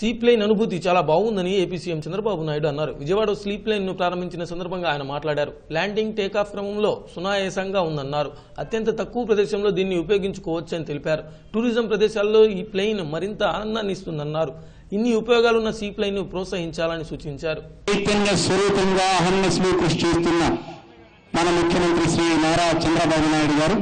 సీప్లైన్ అనుభూతి చాలా బాగుందని ఏపీ సీఎం చంద్రబాబు నాయుడు అన్నారు విజయవాడ స్లీప్ లైన్ ను ప్రారంభించిన సందర్భంగా ఆయన మాట్లాడారు ల్యాండింగ్ టేకాఫ్ క్రమంలో సునాయాసంగా ఉందన్నారు అత్యంత తక్కువ ప్రదేశంలో దీన్ని ఉపయోగించుకోవచ్చని తెలిపారు టూరిజం ప్రదేశాల్లో ఈ ప్లేన్ మరింత ఆనందాన్ని ఇస్తుందన్నారు ఇన్ని ఉపయోగాలున్న సీప్లైన్ ను ప్రోత్సహించాలని సూచించారు చైతన్య స్వరూపంగా అహర్నిశలు కృషి చేస్తున్న మన ముఖ్యమంత్రి శ్రీ నారా చంద్రబాబు నాయుడు గారు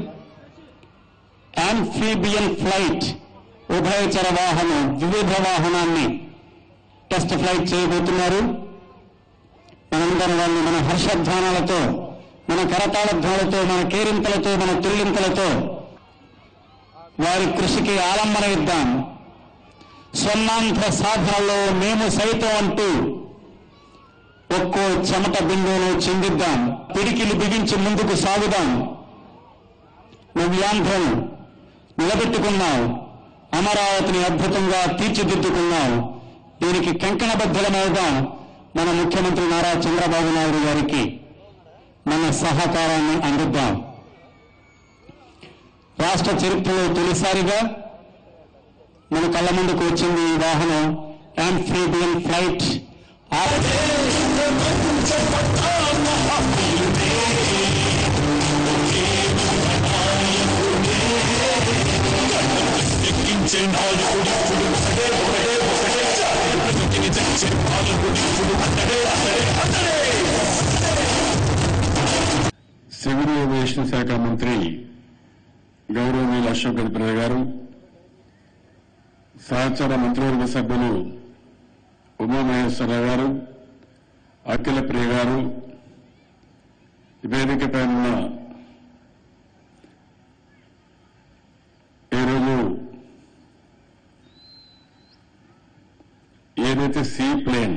ఆంఫీబియన్ ఫ్లైట్ ఉభయచర వాహనం వివిధ వాహనాన్ని టెస్ట్ ఫ్లైట్ చేయబోతున్నారు మనందరం వాళ్ళు మన హర్షధ్వానాలతో మన కరతాళధ్వాలతో మన కేరింతలతో మన తుల్లింతలతో వారి కృషికి ఆలంబన ఇద్దాం స్వర్ణాంధ్ర సాధనలో మేము సైతం అంటూ ఒక్కో చెమట బిందువును చిందిద్దాం పిడికిలు బిగించి ముందుకు సాగుదాం నవ్యాంధ్రను నిలబెట్టుకున్నావు అమరావతిని అద్భుతంగా తీర్చిదిద్దుకున్నావు దీనికి కంకణబద్ధమవుదాం మన ముఖ్యమంత్రి నారా చంద్రబాబు నాయుడు గారికి మన సహకారాన్ని అందిద్దాం రాష్ట్ర చరిత్రలో తొలిసారిగా మన కళ్ళ ముందుకు వచ్చింది ఈ వాహనం ఆంఫీబియన్ ఫ్లైట్ సివిల్ ఏవియేషన్ శాఖ మంత్రి గౌరవనీయులు అశోక్ గజపతి గారు సహచర మంత్రివర్గ సభ్యులు ఉమామహేశ్వరరావు గారు అఖిల ప్రియ గారు వేదికపై ఉన్న ఈరోజు ఏదైతే సీ ప్లేన్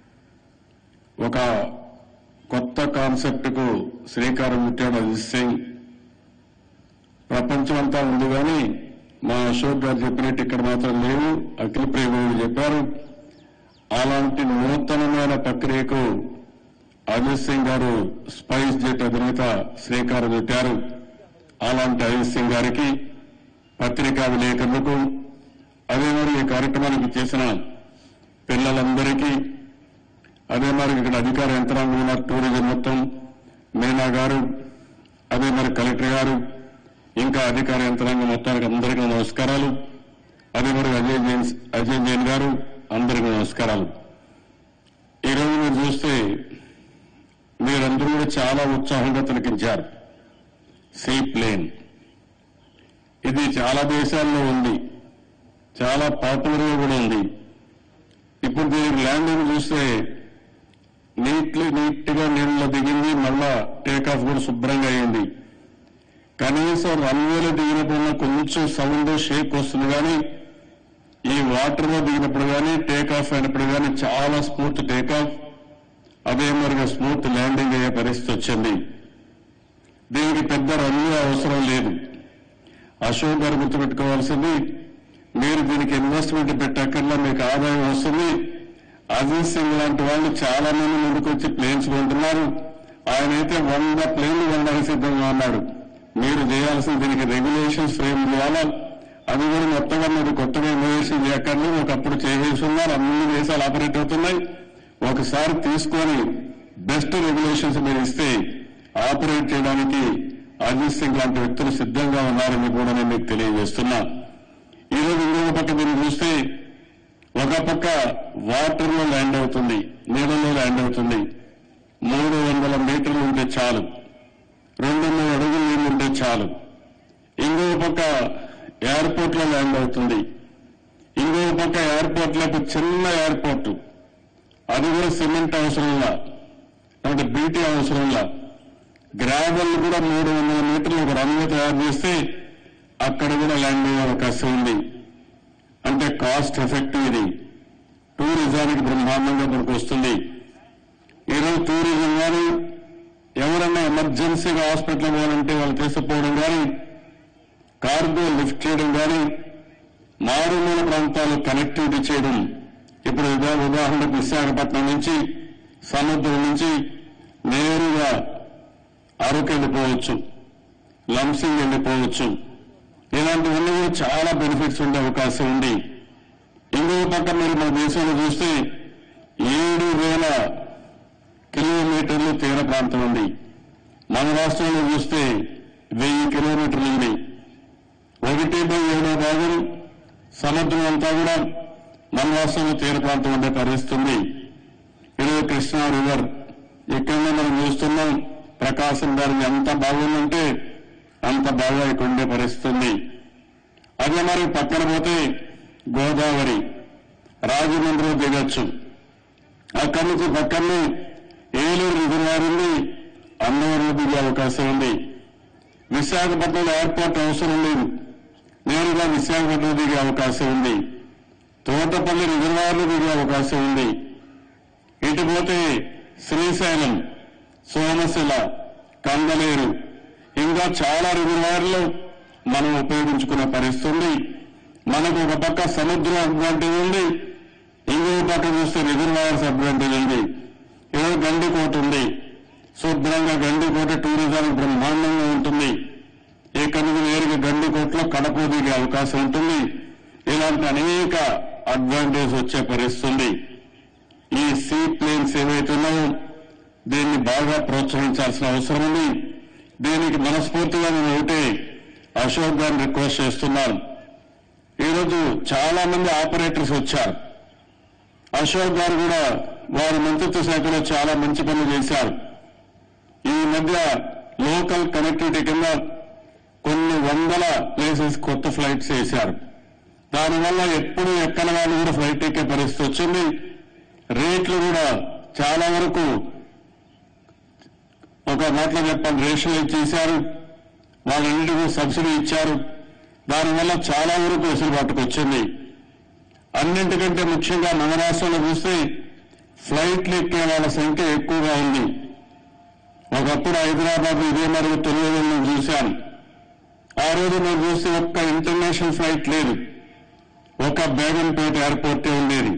ఒక కొత్త కాన్సెప్ట్ కు శ్రీకారం చుట్టాడు అజిత్ సింగ్ ప్రపంచమంతా ఉంది కానీ మా అశోక్ గారు చెప్పినట్టు ఇక్కడ మాత్రం లేవు అఖిల ప్రేమలు చెప్పారు అలాంటి నూతనమైన ప్రక్రియకు అజిత్ సింగ్ గారు స్పైస్ జెట్ అధినేత శ్రీకారం చుట్టారు అలాంటి అజిత్ సింగ్ గారికి పత్రికా విలేకరులకు అదే మరి ఈ కార్యక్రమానికి చేసిన పిల్లలందరికీ అదే మరి ఇక్కడ అధికార యంత్రాంగం ఉన్న టూరిజం మొత్తం మీనా గారు అదే మరి కలెక్టర్ గారు ఇంకా అధికార యంత్రాంగం మొత్తానికి అందరికీ నమస్కారాలు అదే మరి అజయ్ జైన్ అజయ్ జైన్ గారు అందరికీ నమస్కారాలు ఈరోజు మీరు చూస్తే మీరందరూ కూడా చాలా ఉత్సాహంగా తిలకించారు సీ ప్లేన్ ఇది చాలా దేశాల్లో ఉంది చాలా పాపులర్గా కూడా ఉంది ఇప్పుడు దీనికి ల్యాండింగ్ చూస్తే నీట్లీ నీట్ గా నీళ్ళలో దిగింది మళ్ళా టేక్ ఆఫ్ కూడా శుభ్రంగా అయింది కనీసం రన్వేలో దిగినప్పుడు కొంచెం సౌండ్ షేక్ వస్తుంది కానీ ఈ వాటర్ లో దిగినప్పుడు కానీ టేక్ ఆఫ్ అయినప్పుడు కానీ చాలా స్మూత్ టేక్ ఆఫ్ అదే మరిగా స్మూత్ ల్యాండింగ్ అయ్యే పరిస్థితి వచ్చింది దీనికి పెద్ద రన్వే అవసరం లేదు అశోక్ గారు గుర్తుపెట్టుకోవాల్సింది మీరు దీనికి ఇన్వెస్ట్మెంట్ పెట్టక్కర్లా మీకు ఆదాయం వస్తుంది అజిత్ సింగ్ లాంటి వాళ్ళు చాలా మంది ముందుకు వచ్చి ప్లేన్స్ కొంటున్నారు ఆయన అయితే వంద ప్లేన్లు కొనడానికి సిద్ధంగా ఉన్నాడు మీరు చేయాల్సిన దీనికి రెగ్యులేషన్స్ ఫ్రేమ్ చేయాలా అది కూడా మొత్తంగా మీరు కొత్తగా ఇన్నోవేషన్ చేయక్కర్లేదు ఒకప్పుడు చేసేసి ఉన్నారు అన్ని దేశాలు ఆపరేట్ అవుతున్నాయి ఒకసారి తీసుకొని బెస్ట్ రెగ్యులేషన్స్ మీరు ఇస్తే ఆపరేట్ చేయడానికి అజిత్ సింగ్ లాంటి వ్యక్తులు సిద్ధంగా ఉన్నారని కూడా నేను మీకు తెలియజేస్తున్నా ఈరోజు ఇంకొక పక్క మీరు చూస్తే ఒక పక్క వాటర్ లో ల్యాండ్ అవుతుంది నీళ్ళలో ల్యాండ్ అవుతుంది మూడు వందల మీటర్లు ఉంటే చాలు రెండు మూడు అడుగులు నీళ్లు ఉంటే చాలు ఇంకొక పక్క ఎయిర్పోర్ట్ లో ల్యాండ్ అవుతుంది ఇంకొక పక్క ఎయిర్పోర్ట్ లో ఒక చిన్న ఎయిర్పోర్ట్ అది కూడా సిమెంట్ అవసరంలా అంటే బీటీ అవసరంలా గ్రావెల్ కూడా మూడు వందల మీటర్లు ఒక రన్వే తయారు చేస్తే అక్కడ కూడా ల్యాండ్ అయ్యే అవకాశం ఉంది అంటే కాస్ట్ ఎఫెక్టివ్ ఇది టూరిజానికి బ్రహ్మాండంగా మనకు వస్తుంది ఈరోజు టూరిజం కానీ ఎవరన్నా ఎమర్జెన్సీగా హాస్పిటల్ పోవాలంటే వాళ్ళు తీసుకుపోవడం కానీ కార్గో లిఫ్ట్ చేయడం కానీ మారుమూల ప్రాంతాలు కనెక్టివిటీ చేయడం ఇప్పుడు ఉదా ఉదాహరణకు విశాఖపట్నం నుంచి సముద్రం నుంచి నేరుగా అరకు వెళ్ళిపోవచ్చు లంసింగ్ వెళ్ళిపోవచ్చు ఇలాంటివన్నీ కూడా చాలా బెనిఫిట్స్ ఉండే అవకాశం ఉంది ఇంకో పక్క మీరు మన దేశంలో చూస్తే ఏడు వేల కిలోమీటర్లు తీర ప్రాంతం ఉంది మన రాష్ట్రంలో చూస్తే వెయ్యి కిలోమీటర్లు ఉంది ఒకటి బై ఏడో భాగం సముద్రం అంతా కూడా మన రాష్ట్రంలో తీర ప్రాంతం ఉండే పరిస్థితి ఉంది ఈరోజు కృష్ణా రివర్ ఇక్కడనే మనం చూస్తున్నాం ప్రకాశం గారి ఎంత బాగుందంటే అంత బాగా ఇక్కడ ఉండే పరిస్థితి ఉంది అదే మరి పక్కన పోతే గోదావరి రాజమండ్రిలో దిగొచ్చు అక్కడి నుంచి పక్కనే ఏలూరు రిజర్వాయర్ ఉంది అన్నవరంలో దిగే అవకాశం ఉంది విశాఖపట్నంలో ఎయిర్పోర్ట్ అవసరం లేదు నేరుగా విశాఖపట్నం దిగే అవకాశం ఉంది తోటపల్లి రిజర్వాయర్లో దిగే అవకాశం ఉంది ఇటు పోతే శ్రీశైలం సోమశిల కందలేరు ఇంకా చాలా రిజర్వాయర్లు మనం ఉపయోగించుకునే పరిస్థితి ఉంది మనకు ఒక పక్క సముద్రం అడ్వాంటేజ్ ఉంది ఇంకో పక్క చూస్తే రిజర్వాయర్స్ అడ్వాంటేజ్ ఉంది ఏదో గండికోట ఉంది శుభ్రంగా గండికోట టూరిజం బ్రహ్మాండంగా ఉంటుంది ఇక్కడి నుంచి నేరుగా గండికోటలో కడప దిగే అవకాశం ఉంటుంది ఇలాంటి అనేక అడ్వాంటేజ్ వచ్చే పరిస్థితి ఉంది ఈ సీ ప్లేన్స్ ఏవైతే ఉన్నాయో దీన్ని బాగా ప్రోత్సహించాల్సిన అవసరం ఉంది దీనికి మనస్ఫూర్తిగా నేను ఒకటే అశోక్ గారిని రిక్వెస్ట్ చేస్తున్నాను ఈరోజు చాలా మంది ఆపరేటర్స్ వచ్చారు అశోక్ గారు కూడా వారి మంత్రిత్వ శాఖలో చాలా మంచి పనులు చేశారు ఈ మధ్య లోకల్ కనెక్టివిటీ కింద కొన్ని వందల ప్లేసెస్ కొత్త ఫ్లైట్స్ వేశారు దానివల్ల ఎప్పుడు ఎక్కని వాళ్ళు కూడా ఫ్లైట్ ఎక్కే పరిస్థితి వచ్చింది రేట్లు కూడా చాలా వరకు ఒక మాటలో చెప్పాలి రేషన్ చేశారు వాళ్ళన్నిటికీ సబ్సిడీ ఇచ్చారు దానివల్ల చాలా వరకు వెసులుబాటుకు వచ్చింది అన్నింటికంటే ముఖ్యంగా మన రాష్ట్రంలో చూస్తే ఫ్లైట్లు ఎక్కే వాళ్ళ సంఖ్య ఎక్కువగా ఉంది ఒకప్పుడు హైదరాబాద్ ఇదే మరియు తొమ్మిది నేను చూశాను ఆ రోజు నేను చూస్తే ఒక్క ఇంటర్నేషనల్ ఫ్లైట్ లేదు ఒక బేగంపేట ఎయిర్పోర్టే ఉండేది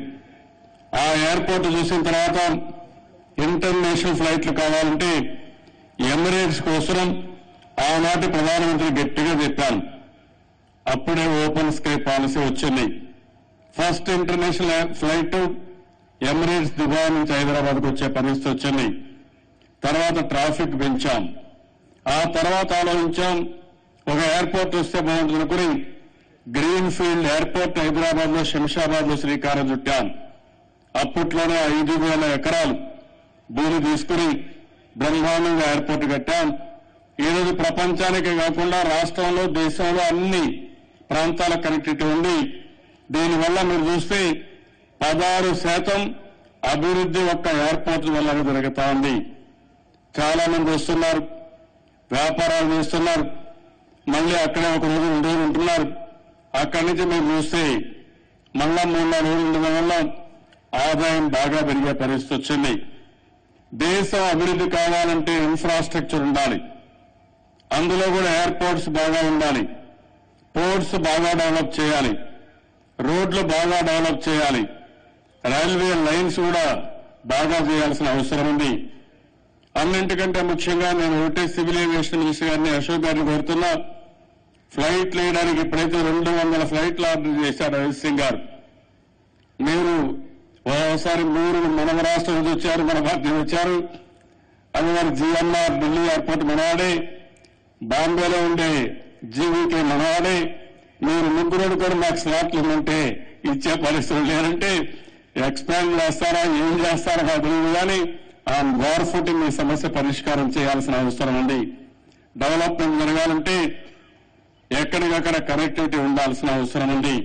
ఆ ఎయిర్పోర్ట్ చూసిన తర్వాత ఇంటర్నేషనల్ ఫ్లైట్లు కావాలంటే ఎమిరేట్స్ కోసం ఆనాటి ప్రధానమంత్రి గట్టిగా చెప్పాను అప్పుడే ఓపెన్ స్కై పాలసీ వచ్చింది first international flight Emirates Dubai నుంచి హైదరాబాద్కు వచ్చే పరిస్థితి వచ్చింది తర్వాత ట్రాఫిక్ పెంచాం ఆ తర్వాత ఆలోచించాం ఒక ఎయిర్పోర్ట్ వస్తే బాగుంటుంది అనుకుని గ్రీన్ ఫీల్డ్ ఎయిర్పోర్ట్ హైదరాబాద్ లో శంషాబాద్ లో శ్రీకారం చుట్టాం అప్పట్లోనే ఐదు వేల ఎకరాలు భూమి తీసుకుని బ్రహ్మాండంగా ఎయిర్పోర్ట్ కట్టాం ఈ రోజు ప్రపంచానికే కాకుండా రాష్ట్రంలో దేశంలో అన్ని ప్రాంతాల కనెక్టివిటీ ఉంది దీనివల్ల మీరు చూస్తే పదహారు శాతం అభివృద్ధి ఒక్క ఎయిర్పోర్ట్ వల్ల జరుగుతా ఉంది చాలా మంది వస్తున్నారు వ్యాపారాలు చేస్తున్నారు మళ్ళీ అక్కడే ఒక రోజు రెండు రోజులు ఉంటున్నారు అక్కడి నుంచి మీరు చూస్తే మళ్ళా మూడు నాలుగు రోజులు ఉండడం వల్ల ఆదాయం బాగా పెరిగే పరిస్థితి వచ్చింది దేశం అభివృద్ధి కావాలంటే ఇన్ఫ్రాస్ట్రక్చర్ ఉండాలి అందులో కూడా ఎయిర్పోర్ట్స్ బాగా ఉండాలి పోర్ట్స్ బాగా డెవలప్ చేయాలి రోడ్లు బాగా డెవలప్ చేయాలి రైల్వే లైన్స్ కూడా బాగా చేయాల్సిన అవసరం ఉంది అన్నింటికంటే ముఖ్యంగా నేను ఒకటే సివిల్ ఏవియేషన్ మినిస్టర్ గారిని అశోక్ గారిని కోరుతున్నా ఫ్లైట్లు వేయడానికి ఇప్పుడైతే రెండు వందల ఫ్లైట్లు ఆర్డర్ చేశారు రవీష్ సింగ్ గారు మీరు ఓసారి మీరు మన రాష్ట్రం నుంచి వచ్చారు మన పార్టీ వచ్చారు అది మరి జిఎంఆర్ ఢిల్లీ ఎయిర్పోర్ట్ మనవాడే బాంబేలో ఉండే జీవీకే మనవాడే మీరు ముగ్గురు కూడా మాకు స్లాట్లు ఇవ్వమంటే ఇచ్చే పరిస్థితులు లేదంటే ఎక్స్పాండ్ చేస్తారా ఏం చేస్తారా నాకు తెలియదు కానీ ఆ వార్ ఫుటింగ్ మీ సమస్య పరిష్కారం చేయాల్సిన అవసరం ఉంది డెవలప్మెంట్ జరగాలంటే ఎక్కడికక్కడ కనెక్టివిటీ ఉండాల్సిన అవసరం ఉంది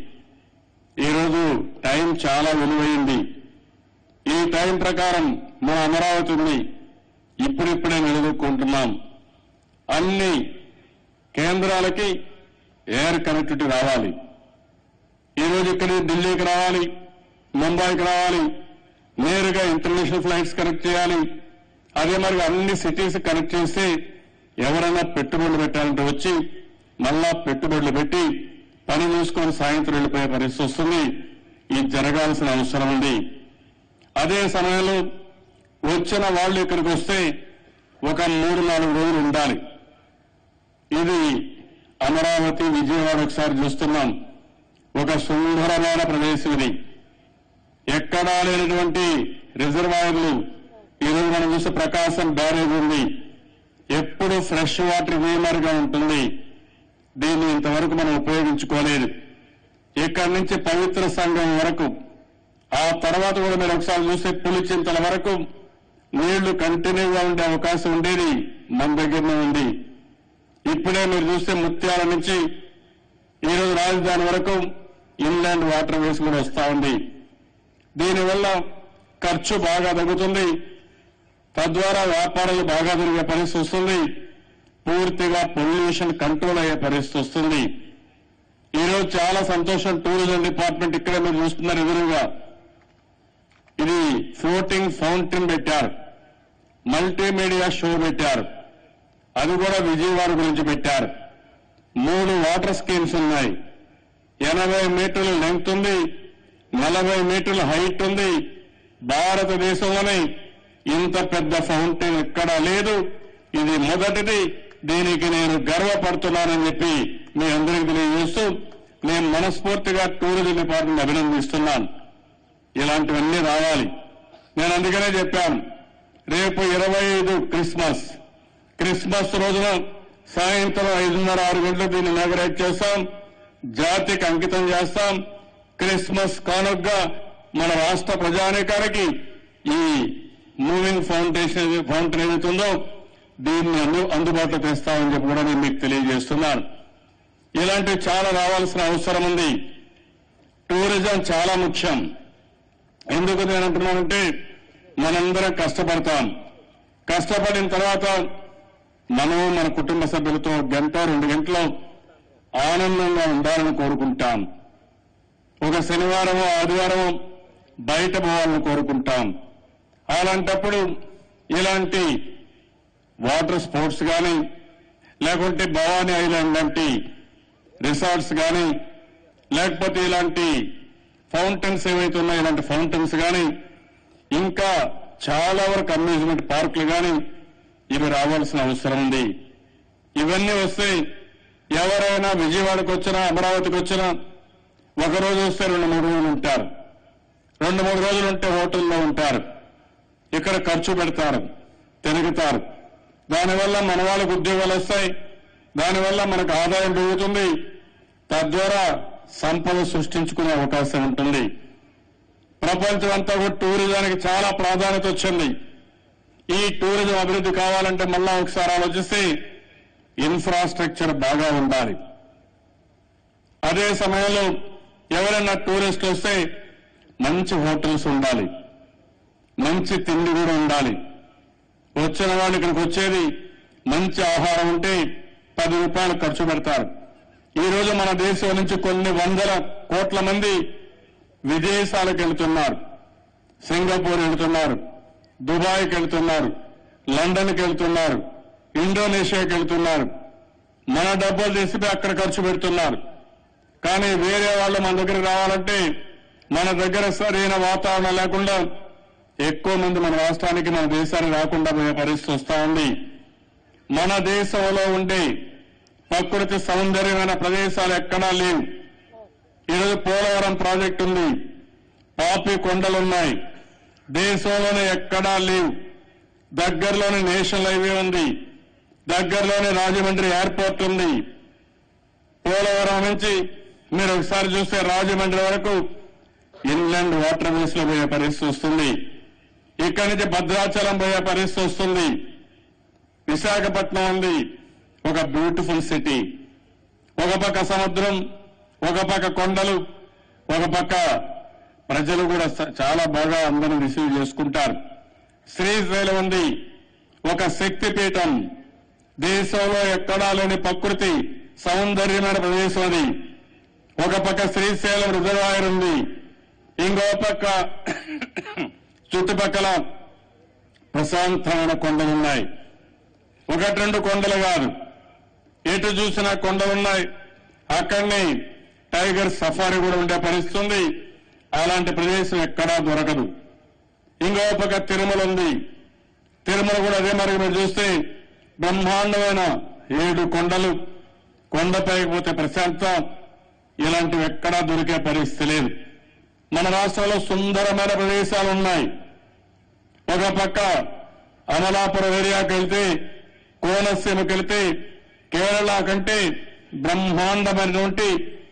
ఈ రోజు టైం చాలా విలువైంది ఈ టైం ప్రకారం మన అమరావతి ఉంది ఇప్పుడిప్పుడే నిలదొక్కుంటున్నాం అన్ని కేంద్రాలకి ఎయిర్ కనెక్టివిటీ రావాలి ఈ రోజు ఇక్కడ ఢిల్లీకి రావాలి ముంబైకి రావాలి నేరుగా ఇంటర్నేషనల్ ఫ్లైట్స్ కనెక్ట్ చేయాలి అదే మరి అన్ని సిటీస్ కనెక్ట్ చేస్తే ఎవరైనా పెట్టుబడులు పెట్టాలంటే వచ్చి మళ్ళా పెట్టుబడులు పెట్టి పని చూసుకొని సాయంత్రం వెళ్ళిపోయే పరిస్థితి వస్తుంది ఇది జరగాల్సిన అవసరం ఉంది అదే సమయంలో వచ్చిన వాళ్ళు ఇక్కడికి వస్తే ఒక మూడు నాలుగు రోజులు ఉండాలి ఇది అమరావతి విజయవాడ ఒకసారి చూస్తున్నాం ఒక సుందరమైన ప్రదేశం ఇది ఎక్కడా లేనటువంటి రిజర్వాయర్లు ఈరోజు మనం చూస్తే ప్రకాశం బ్యారేజ్ ఉంది ఎప్పుడు ఫ్రెష్ వాటర్ వీమర్గా ఉంటుంది దీన్ని ఇంతవరకు మనం ఉపయోగించుకోలేదు ఇక్కడి నుంచి పవిత్ర సంఘం వరకు ఆ తర్వాత కూడా మీరు ఒకసారి చూస్తే పులిచింతల వరకు నీళ్లు కంటిన్యూగా ఉండే అవకాశం ఉండేది మన దగ్గరనే ఉంది ఇప్పుడే మీరు చూస్తే ముత్యాల నుంచి ఈరోజు రాజధాని వరకు ఇన్లాండ్ వాటర్ వేస్ కూడా వస్తా ఉంది దీనివల్ల ఖర్చు బాగా తగ్గుతుంది తద్వారా వ్యాపారాలు బాగా జరిగే పరిస్థితి వస్తుంది పూర్తిగా పొల్యూషన్ కంట్రోల్ అయ్యే పరిస్థితి వస్తుంది ఈరోజు చాలా సంతోషం టూరిజం డిపార్ట్మెంట్ ఇక్కడే మీరు చూస్తున్నారు ఎదురుగా ఇది ఫ్లోటింగ్ ఫౌంటైన్ పెట్టారు మల్టీమీడియా షో పెట్టారు అది కూడా విజయవాడ గురించి పెట్టారు మూడు వాటర్ స్కీమ్స్ ఉన్నాయి ఎనభై మీటర్ల లెంగ్త్ ఉంది నలభై మీటర్ల హైట్ ఉంది భారతదేశంలోనే ఇంత పెద్ద ఫౌంటైన్ ఎక్కడా లేదు ఇది మొదటిది దీనికి నేను గర్వపడుతున్నానని చెప్పి మీ అందరికీ తెలియజేస్తూ నేను మనస్ఫూర్తిగా టూరిజం డిపార్ట్మెంట్ అభినందిస్తున్నాను ఇలాంటివన్నీ రావాలి నేను అందుకనే చెప్పాను రేపు ఇరవై ఐదు క్రిస్మస్ క్రిస్మస్ రోజున సాయంత్రం ఐదున్నర ఆరు గంటలకు దీన్ని ఇనాగరేట్ చేస్తాం జాతికి అంకితం చేస్తాం క్రిస్మస్ కానుకగా మన రాష్ట్ర ప్రజానీకానికి ఈ మూవింగ్ ఫౌండేషన్ ఫౌంటైన్ ఏదైతుందో దీన్ని అందు అందుబాటులో తెస్తామని చెప్పి కూడా నేను మీకు తెలియజేస్తున్నాను ఇలాంటివి చాలా రావాల్సిన అవసరం ఉంది టూరిజం చాలా ముఖ్యం ఎందుకు నేను అంటున్నానంటే మనందరం కష్టపడతాం కష్టపడిన తర్వాత మనం మన కుటుంబ సభ్యులతో ఒక గంట రెండు గంటలు ఆనందంగా ఉండాలని కోరుకుంటాం ఒక శనివారం ఆదివారం బయట పోవాలని కోరుకుంటాం అలాంటప్పుడు ఇలాంటి వాటర్ స్పోర్ట్స్ కానీ లేకుంటే భవానీ ఐలాండ్ లాంటి రిసార్ట్స్ కానీ లేకపోతే ఇలాంటి ఫౌంటైన్స్ ఏవైతే ఉన్నాయో ఇలాంటి ఫౌంటైన్స్ కానీ ఇంకా చాలా వరకు అమ్యూజ్మెంట్ పార్కులు కానీ ఇవి రావాల్సిన అవసరం ఉంది ఇవన్నీ వస్తే ఎవరైనా విజయవాడకు వచ్చినా అమరావతికి వచ్చినా ఒక రోజు వస్తే రెండు మూడు రోజులు ఉంటారు రెండు మూడు రోజులు ఉంటే హోటల్లో ఉంటారు ఇక్కడ ఖర్చు పెడతారు తిరుగుతారు దానివల్ల మన వాళ్ళకు ఉద్యోగాలు వస్తాయి దానివల్ల మనకు ఆదాయం పెరుగుతుంది తద్వారా సంపద సృష్టించుకునే అవకాశం ఉంటుంది ప్రపంచం అంతా కూడా టూరిజానికి చాలా ప్రాధాన్యత వచ్చింది ఈ టూరిజం అభివృద్ధి కావాలంటే మళ్ళా ఒకసారి ఆలోచిస్తే ఇన్ఫ్రాస్ట్రక్చర్ బాగా ఉండాలి అదే సమయంలో ఎవరైనా టూరిస్ట్ వస్తే మంచి హోటల్స్ ఉండాలి మంచి తిండి కూడా ఉండాలి వచ్చిన వాళ్ళు ఇక్కడికి వచ్చేది మంచి ఆహారం ఉంటే పది రూపాయలు ఖర్చు పెడతారు ఈ రోజు మన దేశం నుంచి కొన్ని వందల కోట్ల మంది విదేశాలకు వెళ్తున్నారు సింగపూర్ వెళ్తున్నారు దుబాయ్కి వెళ్తున్నారు లండన్కి వెళ్తున్నారు ఇండోనేషియాకి వెళ్తున్నారు మన డబ్బులు తీసిపోయి అక్కడ ఖర్చు పెడుతున్నారు కానీ వేరే వాళ్ళు మన దగ్గరికి రావాలంటే మన దగ్గర సరైన వాతావరణం లేకుండా ఎక్కువ మంది మన రాష్ట్రానికి మన దేశానికి రాకుండా పోయే పరిస్థితి వస్తా ఉంది మన దేశంలో ఉండే ప్రకృతి సౌందర్యమైన ప్రదేశాలు ఎక్కడా లేవు ఈరోజు పోలవరం ప్రాజెక్టు ఉంది పాపి కొండలున్నాయి దేశంలోనే ఎక్కడా లేవు దగ్గరలోనే నేషనల్ హైవే ఉంది దగ్గరలోనే రాజమండ్రి ఎయిర్పోర్ట్ ఉంది పోలవరం నుంచి మీరు ఒకసారి చూస్తే రాజమండ్రి వరకు ఇన్లాండ్ వాటర్ వేస్ లో పోయే పరిస్థితి వస్తుంది ఇక్కడి నుంచి భద్రాచలం పోయే పరిస్థితి వస్తుంది విశాఖపట్నం ఉంది ఒక బ్యూటిఫుల్ సిటీ ఒక పక్క సముద్రం ఒక పక్క కొండలు ఒక పక్క ప్రజలు కూడా స- చాలా బాగా అందరిని రిసీవ్ చేసుకుంటారు శ్రీశైలం ఉంది ఒక శక్తిపీఠం దేశంలో ఎక్కడా లేని ప్రకృతి సౌందర్యమైన ప్రదేశం అది ఒక పక్క శ్రీశైలం రిజర్వాయర్ ఉంది ఇంకో పక్క చుట్టుపక్కల ప్రశాంతమైన కొండలున్నాయి ఒకటి రెండు కొండలు కాదు ఎటు చూసినా కొండలున్నాయి అక్కడనే టైగర్ సఫారీ కూడా ఉండే పరిస్థితి ఉంది అలాంటి ప్రదేశం ఎక్కడా దొరకదు ఇంకో పక్క తిరుమల ఉంది తిరుమల కూడా అదే మరి మీరు చూస్తే బ్రహ్మాండమైన ఏడు కొండలు కొండపైకి పోతే ప్రశాంత ఇలాంటివి ఎక్కడా దొరికే పరిస్థితి లేదు మన రాష్ట్రంలో సుందరమైన ప్రదేశాలు ఉన్నాయి ఒక పక్క అమలాపురం ఏరియాకి వెళ్తే కోనసీమకి వెళ్తే కేరళ కంటే బ్రహ్మాండమైనటువంటి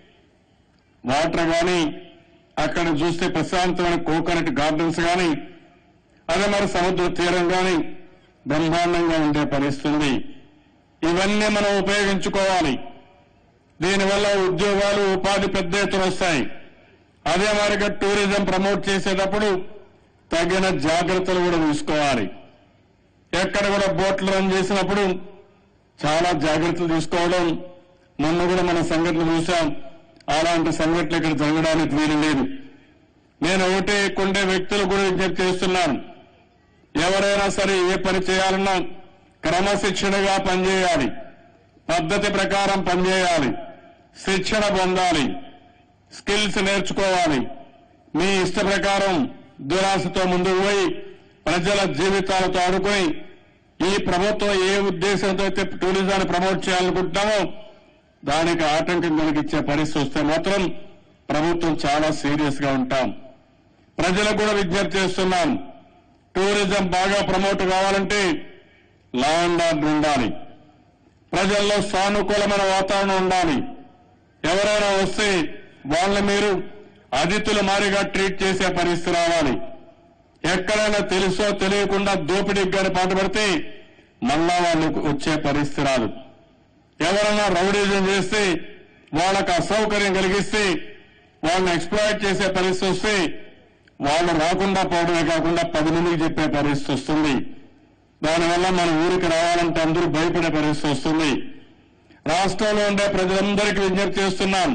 వాటర్ కానీ అక్కడ చూస్తే ప్రశాంతమైన కోకోనట్ గార్డెన్స్ కానీ అదే మరి సముద్ర తీరం కానీ బ్రహ్మాండంగా ఉండే పరిస్థితుంది ఇవన్నీ మనం ఉపయోగించుకోవాలి దీనివల్ల ఉద్యోగాలు ఉపాధి పెద్ద ఎత్తున వస్తాయి అదే మాదిరిగా టూరిజం ప్రమోట్ చేసేటప్పుడు తగిన జాగ్రత్తలు కూడా తీసుకోవాలి ఎక్కడ కూడా బోట్లు రన్ చేసినప్పుడు చాలా జాగ్రత్తలు తీసుకోవడం మొన్న కూడా మన సంఘటనలు చూశాం అలాంటి సంఘటనలు ఇక్కడ జరగడానికి వీలు లేదు నేను ఒకటే కొండే వ్యక్తులు కూడా విజ్ఞప్తి చేస్తున్నాను ఎవరైనా సరే ఏ పని చేయాలన్నా క్రమశిక్షణగా పనిచేయాలి పద్ధతి ప్రకారం పనిచేయాలి శిక్షణ పొందాలి స్కిల్స్ నేర్చుకోవాలి మీ ఇష్ట ప్రకారం దురాశతో ముందుకు పోయి ప్రజల జీవితాలతో ఆడుకొని ఈ ప్రభుత్వం ఏ ఉద్దేశంతో అయితే టూరిజాన్ని ప్రమోట్ చేయాలనుకుంటున్నామో దానికి ఆటంకం కలిగించే పరిస్థితి వస్తే మాత్రం ప్రభుత్వం చాలా సీరియస్ గా ఉంటాం ప్రజలకు కూడా విజ్ఞప్తి చేస్తున్నాం టూరిజం బాగా ప్రమోట్ కావాలంటే లా అండ్ ఆర్డర్ ఉండాలి ప్రజల్లో సానుకూలమైన వాతావరణం ఉండాలి ఎవరైనా వస్తే వాళ్ళని మీరు అతిథుల మారిగా ట్రీట్ చేసే పరిస్థితి రావాలి ఎక్కడైనా తెలుసో తెలియకుండా దోపిడీకి గాని పాటుపడితే మళ్ళా వాళ్ళకు వచ్చే పరిస్థితి రాదు ఎవరైనా రౌడీజం చేస్తే వాళ్ళకు అసౌకర్యం కలిగిస్తే వాళ్ళని ఎక్స్ప్లాయిట్ చేసే పరిస్థితి వస్తే వాళ్ళు రాకుండా పోవడమే కాకుండా పది మందికి చెప్పే పరిస్థితి వస్తుంది దానివల్ల మన ఊరికి రావాలంటే అందరూ భయపడే పరిస్థితి వస్తుంది రాష్ట్రంలో ఉండే ప్రజలందరికీ విజ్ఞప్తి చేస్తున్నాం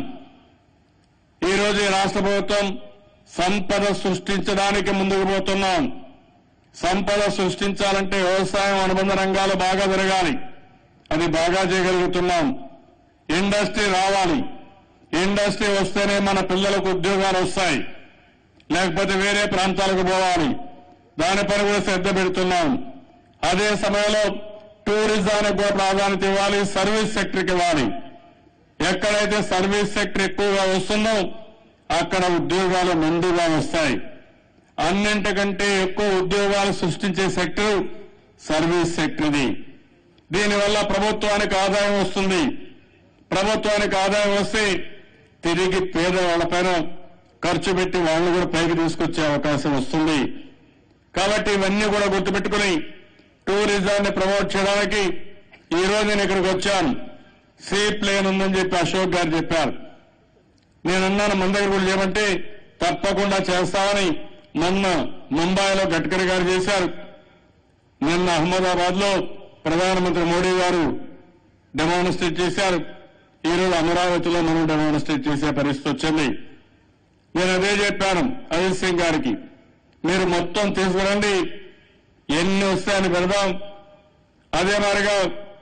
ఈ రోజు ఈ రాష్ట్ర ప్రభుత్వం సంపద సృష్టించడానికి ముందుకు పోతున్నాం సంపద సృష్టించాలంటే వ్యవసాయం అనుబంధ రంగాలు బాగా జరగాలి అది బాగా చేయగలుగుతున్నాం ఇండస్ట్రీ రావాలి ఇండస్ట్రీ వస్తేనే మన పిల్లలకు ఉద్యోగాలు వస్తాయి లేకపోతే వేరే ప్రాంతాలకు పోవాలి దానిపైన కూడా శ్రద్ధ పెడుతున్నాం అదే సమయంలో టూరిజానికి కూడా ప్రాధాన్యత ఇవ్వాలి సర్వీస్ సెక్టర్కి ఇవ్వాలి ఎక్కడైతే సర్వీస్ సెక్టర్ ఎక్కువగా వస్తుందో అక్కడ ఉద్యోగాలు మెండుగా వస్తాయి అన్నింటికంటే ఎక్కువ ఉద్యోగాలు సృష్టించే సెక్టర్ సర్వీస్ సెక్టర్ ఇది దీనివల్ల ప్రభుత్వానికి ఆదాయం వస్తుంది ప్రభుత్వానికి ఆదాయం వస్తే తిరిగి పేదవాళ్లపైన ఖర్చు పెట్టి వాళ్ళు కూడా పైకి తీసుకొచ్చే అవకాశం వస్తుంది కాబట్టి ఇవన్నీ కూడా గుర్తుపెట్టుకుని టూరిజాన్ని ప్రమోట్ చేయడానికి ఈ రోజు నేను ఇక్కడికి వచ్చాను సీ ప్లేన్ ఉందని చెప్పి అశోక్ గారు చెప్పారు నేను అన్నాను మన దగ్గర కూడా లేమంటే తప్పకుండా చేస్తామని మొన్న ముంబైలో గడ్కరీ గారు చేశారు నిన్న అహ్మదాబాద్ లో ప్రధానమంత్రి మోడీ గారు డెమాన్స్ట్రేట్ చేశారు ఈ రోజు అమరావతిలో మనం డెమాన్స్ట్రేట్ చేసే పరిస్థితి వచ్చింది నేను అదే చెప్పాను అజిత్ సింగ్ గారికి మీరు మొత్తం తీసుకురండి ఎన్ని వస్తాయని పెడదాం అదే మాదిరిగా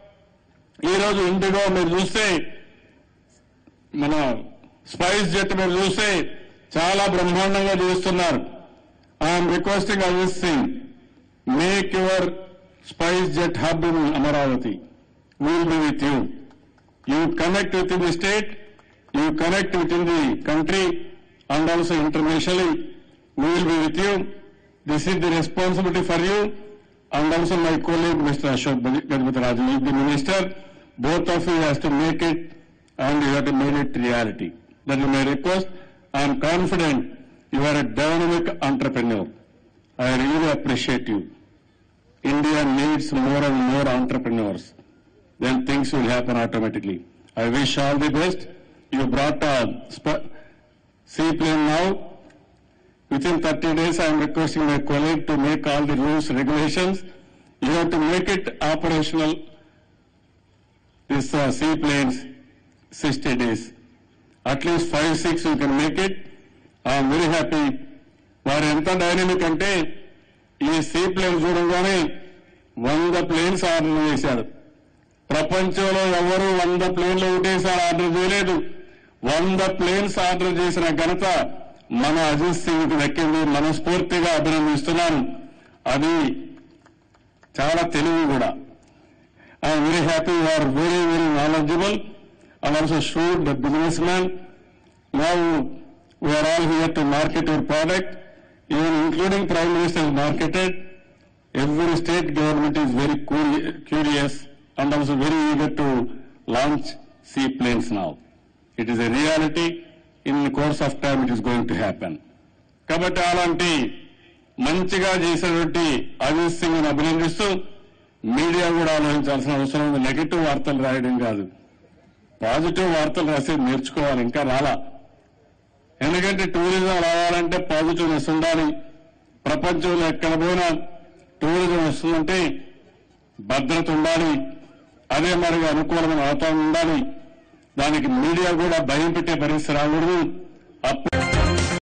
ఈరోజు ఇండిగో మీరు చూస్తే మన స్పైస్ జెట్ మీరు చూస్తే చాలా బ్రహ్మాండంగా చేస్తున్నారు I'm requesting Ajit Singh make your SpiceJet hub in Amaravati will be with you you connect with in the state you connect with in the country and also internationally we will be with you. This is the responsibility for you and also my colleague Mr. Ashok Gajpataraju is the minister. Both of you has to make it and you have to make it reality. That is my request. I am confident you are a dynamic entrepreneur. I really appreciate you. India needs more and more entrepreneurs. Then things will happen automatically. I wish all the best. You brought a sp- seaplane now. Within 30 days, I am requesting my colleague to make all the rules, regulations. You have to make it operational, this uh, seaplanes, 60 days. At least five, six you can make it. I am very happy. వారు ఎంత dynamic అంటే ఈ sea plane చూడంగానే వంద planes order చేశారు ప్రపంచంలో ఎవరు వంద ప్లేన్లు ఒకటేసారి ఆర్డర్ చేయలేదు వంద ప్లేన్స్ ఆర్డర్ చేసిన ఘనత మన అజిత్ సింగ్ దక్కింది మనస్ఫూర్తిగా అభినందిస్తున్నాను అది చాలా తెలివి కూడా I'm very happy you are very very knowledgeable and also should the businessman now We are all here to market your product, even including Prime Minister has marketed. Every state government is very curi- curious and also very eager to launch seaplanes now. It is a reality. In the course of time, it is going to happen. కాబట్టి అలాంటి మంచిగా చేసినటువంటి అజిత్ సింగ్ అభినందిస్తూ media కూడా ఆలోచించాల్సిన అవసరం ఉంది negative వార్తలు రాయడం కాదు పాజిటివ్ వార్తలు రాసేది నేర్చుకోవాలి ఇంకా రాలా ఎందుకంటే టూరిజం రావాలంటే పాజిటివ్నెస్ ఉండాలి ప్రపంచంలో ఎక్కడ పోయినా టూరిజం వస్తుందంటే భద్రత ఉండాలి అదే మరిగా అనుకూలమైన వాతావరణం ఉండాలి దానికి మీడియా కూడా భయం పెట్టే పరిస్థితి రాకూడదు అప్పుడు